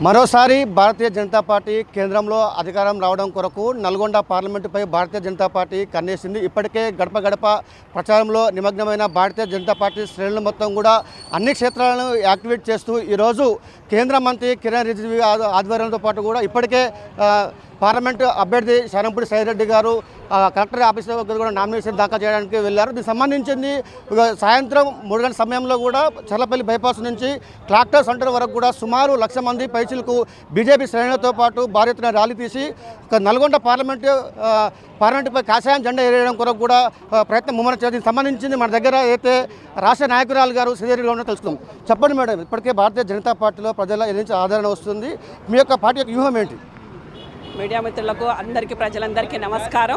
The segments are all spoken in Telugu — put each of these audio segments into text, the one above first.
మరోసారి భారతీయ జనతా పార్టీ కేంద్రంలో అధికారం రావడం కొరకు నల్గొండ పార్లమెంటుపై భారతీయ జనతా పార్టీ కన్నేసింది ఇప్పటికే గడప గడప ప్రచారంలో నిమగ్నమైన భారతీయ జనతా పార్టీ శ్రేణులు మొత్తం కూడా అన్ని క్షేత్రాలను యాక్టివేట్ చేస్తూ ఈరోజు కేంద్ర మంత్రి కిరణ్ రిజిజు ఆధ్వ- ఆధ్వర్యంతో పాటు కూడా ఇప్పటికే ఆ, పార్లమెంటు అభ్యర్థి శరంపూడి సైరెడ్డి గారు ఆ, కలెక్టర్ ఆఫీస్ దగ్గర కూడా నామినేషన్ దాఖలు చేయడానికి వెళ్ళారు దీనికి సంబంధించింది ఒక సాయంత్రం మూడు గంటల సమయంలో కూడా చర్లపల్లి బైపాస్ నుంచి క్లాక్టర్ సెంటర్ వరకు కూడా సుమారు లక్ష మంది పైచిలకు బీజేపీ శ్రేణులతో పాటు భారీ ఎత్తున ర్యాలీ తీసి ఒక నల్గొండ పార్లమెంటు ఆ, పార్లమెంటుపై కాషాయం జెండా ఎగరేయడం కొరకు కూడా ఆ, ప్రయత్నం ముమ్మరం చేయాలి దీనికి సంబంధించింది మన దగ్గర అయితే రాష్ట్ర నాయకురాలు గారు శ్రీదేవిలో ఉన్న తెలుసుకుందాం చెప్పండి మేడం ఇప్పటికే భారతీయ జనతా పార్టీలో ప్రజల నుంచి ఆదరణ వస్తుంది మీ యొక్క పార్టీ యొక్క వ్యూహం ఏంటి మీడియా మిత్రులకు అందరికీ ప్రజలందరికీ నమస్కారం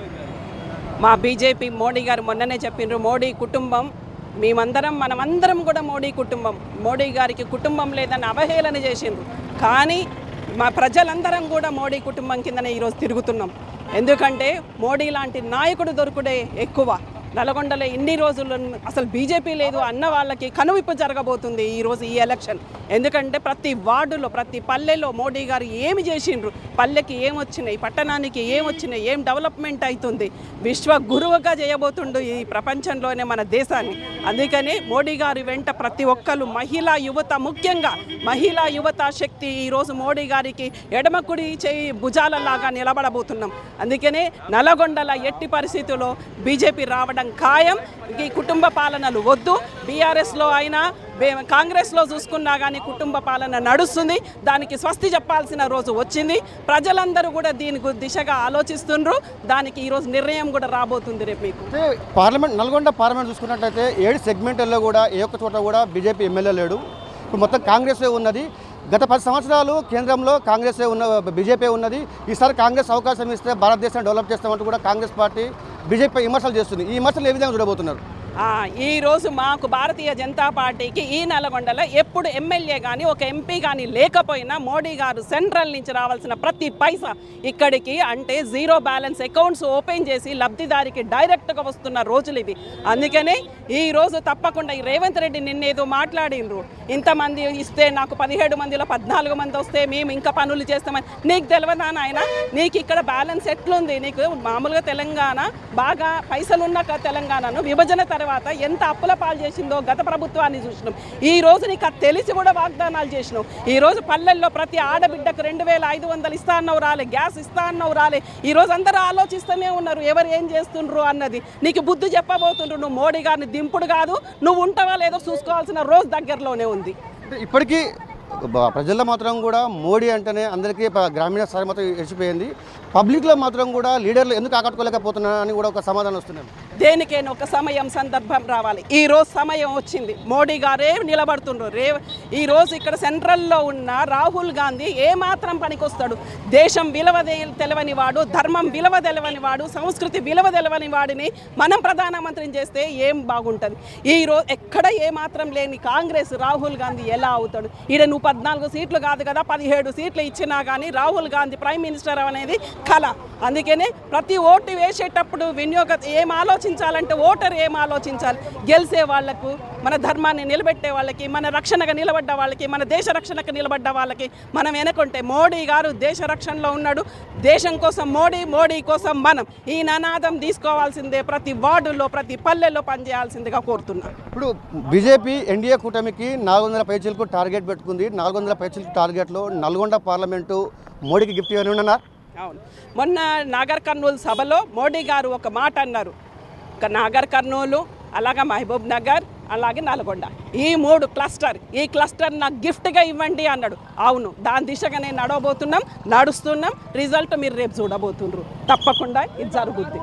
మా బీజేపీ మోడీ గారు మొన్ననే చెప్పిండ్రు మోడీ కుటుంబం మేమందరం మనమందరం కూడా మోడీ కుటుంబం మోడీ గారికి కుటుంబం లేదని అవహేళన చేసిండ్రు కానీ మా ప్రజలందరం కూడా మోడీ కుటుంబం కిందనే ఈరోజు తిరుగుతున్నాం ఎందుకంటే మోడీ లాంటి నాయకుడు దొరుకుడే ఎక్కువ నల్గొండలో ఇన్ని రోజులు అసలు బీజేపీ లేదు అన్న వాళ్ళకి కనువిప్పు జరగబోతుంది ఈరోజు ఈ ఎలక్షన్ ఎందుకంటే ప్రతి వార్డులో ప్రతి పల్లెలో మోడీ గారు ఏమి చేసిండ్రు పల్లెకి ఏం వచ్చినాయి పట్టణానికి ఏం వచ్చినాయి ఏం డెవలప్మెంట్ అవుతుంది విశ్వ గురువుగా చేయబోతుండు ఈ ప్రపంచంలోనే మన దేశాన్ని అందుకని మోడీ గారి వెంట ప్రతి ఒక్కరు మహిళా యువత ముఖ్యంగా మహిళా యువత శక్తి ఈరోజు మోడీ గారికి ఎడమకుడి చేయి భుజాలలాగా నిలబడబోతున్నాం అందుకనే నల్గొండల ఎట్టి పరిస్థితుల్లో బీజేపీ రావడం ఖాయం ఈ కుటుంబ పాలనలు వద్దు బీఆర్ఎస్లో అయినా బే- కాంగ్రెస్లో చూసుకున్నా కానీ కుటుంబ పాలన నడుస్తుంది దానికి స్వస్తి చెప్పాల్సిన రోజు వచ్చింది ప్రజలందరూ కూడా దీని గు- దిశగా ఆలోచిస్తుండ్రు దానికి ఈరోజు నిర్ణయం కూడా రాబోతుంది రేపు మీకు అయితే పార్లమెంట్ నల్గొండ పార్లమెంట్ చూసుకున్నట్లయితే ఏడు సెగ్మెంట్లలో కూడా ఏ ఒక్క చోట కూడా బీజేపీ ఎమ్మెల్యే లేడు ఇప్పుడు మొత్తం కాంగ్రెసే ఉన్నది గత పది సంవత్సరాలు కేంద్రంలో కాంగ్రెసే ఉన్న బీజేపీ ఉన్నది ఈసారి కాంగ్రెస్ అవకాశం ఇస్తే భారతదేశాన్ని డెవలప్ చేస్తామంటూ కూడా కాంగ్రెస్ పార్టీ బీజేపీ విమర్శలు చేస్తుంది ఈ విమర్శలు ఏ విధంగా చూడబోతున్నారు ఆ, ఈ రోజు మాకు భారతీయ జనతా పార్టీకి ఈ నల్గొండలో ఎప్పుడు ఎమ్మెల్యే కానీ ఒక ఎంపీ కానీ లేకపోయినా మోడీ గారు సెంట్రల్ నుంచి రావాల్సిన ప్రతి పైసా ఇక్కడికి అంటే జీరో బ్యాలెన్స్ అకౌంట్స్ ఓపెన్ చేసి లబ్ధిదారికి డైరెక్ట్గా వస్తున్న రోజులు ఇవి అందుకనే ఈ రోజు తప్పకుండా ఈ రేవంత్ రెడ్డి నిన్నేదో మాట్లాడిండ్రు ఇంతమంది ఇస్తే నాకు పదిహేడు మందిలో పద్నాలుగు మంది వస్తే మేము ఇంకా పనులు చేస్తామని నీకు తెలియదా నాయన నీకు ఇక్కడ బ్యాలెన్స్ ఎట్లుంది నీకు మామూలుగా తెలంగాణ బాగా పైసలున్న క- తెలంగాణను విభజన తర్వాత ఎంత అప్పుల పాలు చేసిందో గత ప్రభుత్వాన్ని చూసినాం ఈ రోజు నీకు అది తెలిసి కూడా వాగ్దానాలు చేసినావు ఈ రోజు పల్లెల్లో ప్రతి ఆడబిడ్డకు రెండు వేల ఐదు వందలు ఇస్తా అన్నావు రాలే గ్యాస్ ఇస్తా అన్నావు రాలే ఈ రోజు అందరూ ఆలోచిస్తూనే ఉన్నారు ఎవరు ఏం చేస్తుండ్రు అన్నది నీకు బుద్ధి చెప్పబోతుండ్రు నువ్వు మోడీ గారిని దింపుడు కాదు నువ్వు ఉంటావా లేదో చూసుకోవాల్సిన రోజు దగ్గరలోనే ఉంది అంటే ఇప్పటికీ బ- ప్రజల్లో మాత్రం కూడా మోడీ అంటేనే అందరికీ ప- గ్రామీణ స్థాయి మాత్రం ఎడిచిపోయింది పబ్లిక్లో మాత్రం కూడా లీడర్లు ఎందుకు ఆకట్టుకోలేకపోతున్నారు అని కూడా ఒక సమాధానం వస్తున్నాయి దేనికైనా ఒక సమయం సందర్భం రావాలి ఈ రోజు సమయం వచ్చింది మోడీ గారే నిలబడుతుండ్రు రే ఈ రోజు ఇక్కడ సెంట్రల్లో ఉన్న రాహుల్ గాంధీ ఏ మాత్రం పనికొస్తాడు దేశం విలువ తె- తెలవని వాడు ధర్మం విలువ తెలవని వాడు సంస్కృతి విలువ తెలవని వాడిని మనం ప్రధానమంత్రిని చేస్తే ఏం బాగుంటుంది ఈ రోజు ఎక్కడ ఏ మాత్రం లేని కాంగ్రెస్ రాహుల్ గాంధీ ఎలా అవుతాడు ఈడ నువ్వు పద్నాలుగు సీట్లు కాదు కదా పదిహేడు సీట్లు ఇచ్చినా కానీ రాహుల్ గాంధీ ప్రైమ్ మినిస్టర్ అనేది కళ అందుకనే ప్రతి ఓటు వేసేటప్పుడు వినియోగ ఏం ఆలోచించాలంటే ఓటర్ ఏం ఆలోచించాలి గెలిచే వాళ్లకు మన ధర్మాన్ని నిలబెట్టే వాళ్ళకి మన రక్షణగా నిలబడ్డ వాళ్ళకి మన దేశ రక్షణకు నిలబడ్డ వాళ్ళకి మనం వెనకుంటే మోడీ గారు దేశ రక్షణలో ఉన్నాడు దేశం కోసం మోడీ మోడీ కోసం మనం ఈ నినాదం తీసుకోవాల్సిందే ప్రతి వార్డులో ప్రతి పల్లెల్లో పనిచేయాల్సిందిగా కోరుతున్నాను ఇప్పుడు బీజేపీ ఎన్డీఏ కూటమికి నాలుగు వందల పైచీలకు టార్గెట్ పెట్టుకుంది నాలుగు వందల పైచీలకు టార్గెట్లో నల్గొండ పార్లమెంటు మోడీకి గిఫ్ట్ ఇవ్వని ఉన్నా అవును మొన్న నాగర్ కర్నూలు సభలో మోడీ గారు ఒక మాట అన్నారు ఒక నాగర్ కర్నూలు అలాగే మహబూబ్ నగర్ అలాగే నల్గొండ ఈ మూడు క్లస్టర్ ఈ క్లస్టర్ నాకు గిఫ్ట్గా ఇవ్వండి అన్నాడు అవును దాని దిశగా నేను నడవబోతున్నాం నడుస్తున్నాం రిజల్ట్ మీరు రేపు చూడబోతుండ్రు తప్పకుండా ఇది జరుగుద్ది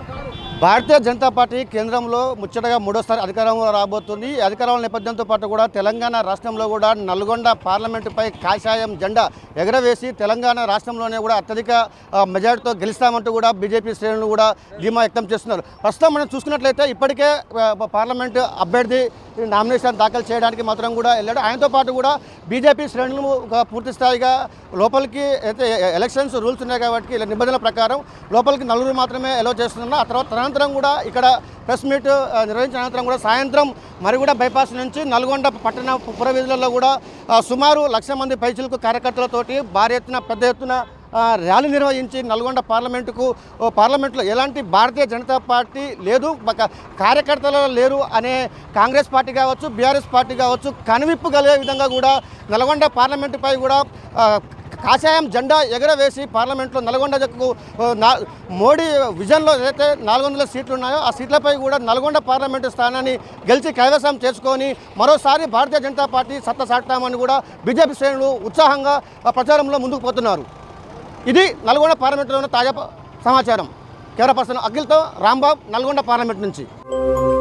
భారతీయ జనతా పార్టీ కేంద్రంలో ముచ్చటగా మూడోసారి అధికారంలో రాబోతుంది ఈ అధికారం నేపథ్యంతో పాటు కూడా తెలంగాణ రాష్ట్రంలో కూడా నల్గొండ పార్లమెంటుపై కాషాయం జెండా ఎగరవేసి తెలంగాణ రాష్ట్రంలోనే కూడా అత్యధిక ఆ, మెజార్టీతో గెలుస్తామంటూ కూడా బీజేపీ శ్రేణులు కూడా ధీమా వ్యక్తం చేస్తున్నారు ప్రస్తుతం మనం చూసుకున్నట్లయితే ఇప్పటికే ఆ, పార్లమెంటు అభ్యర్థి నామినేషన్ దాఖలు చేయడానికి మాత్రం కూడా వెళ్ళాడు ఆయనతో పాటు కూడా బీజేపీ శ్రేణులు ఒక పూర్తి స్థాయిగా లోపలికి అయితే ఎలక్షన్స్ రూల్స్ ఉన్నాయి కాబట్టి ఇలా నిబంధనల ప్రకారం లోపలికి నలుగురు మాత్రమే ఎలో చేస్తున్నారు ఆ తర్వాత తదనంతరం అనంతరం కూడా ఇక్కడ ప్రెస్ మీట్ ఆ, నిర్వహించిన అనంతరం కూడా సాయంత్రం మరి కూడా బైపాస్ నుంచి నల్గొండ పట్టణ పుర వీధులలో కూడా ఆ, సుమారు లక్ష మంది పైచిలకు కార్యకర్తలతోటి భారీ ఎత్తున పెద్ద ఎత్తున ఆ, ర్యాలీ నిర్వహించి నల్గొండ పార్లమెంటుకు ఓ పార్లమెంట్లో ఎలాంటి భారతీయ జనతా పార్టీ లేదు ఒక కార్యకర్తలు లేరు అనే కాంగ్రెస్ పార్టీ కావచ్చు బీఆర్ఎస్ పార్టీ కావచ్చు కనువిప్పు కలిగే విధంగా కూడా నల్గొండ పార్లమెంటుపై కూడా ఆ, కాషాయం జెండా ఎగరవేసి పార్లమెంట్లో నల్గొండకు ఆ, నా- మోడీ విజన్లో ఏదైతే నాలుగు వందల సీట్లు ఉన్నాయో ఆ సీట్లపై కూడా నల్గొండ పార్లమెంటు స్థానాన్ని గెలిచి కైవసం చేసుకొని మరోసారి భారతీయ జనతా పార్టీ సత్తా సాటుతామని కూడా బీజేపీ శ్రేణులు ఉత్సాహంగా ఆ, ప్రచారంలో ముందుకు పోతున్నారు ఇది నల్గొండ పార్లమెంట్లో ఉన్న తాజా ప- సమాచారం కెమెరా పర్సన్ అఖిల్తో రాంబాబు నల్గొండ పార్లమెంట్ నుంచి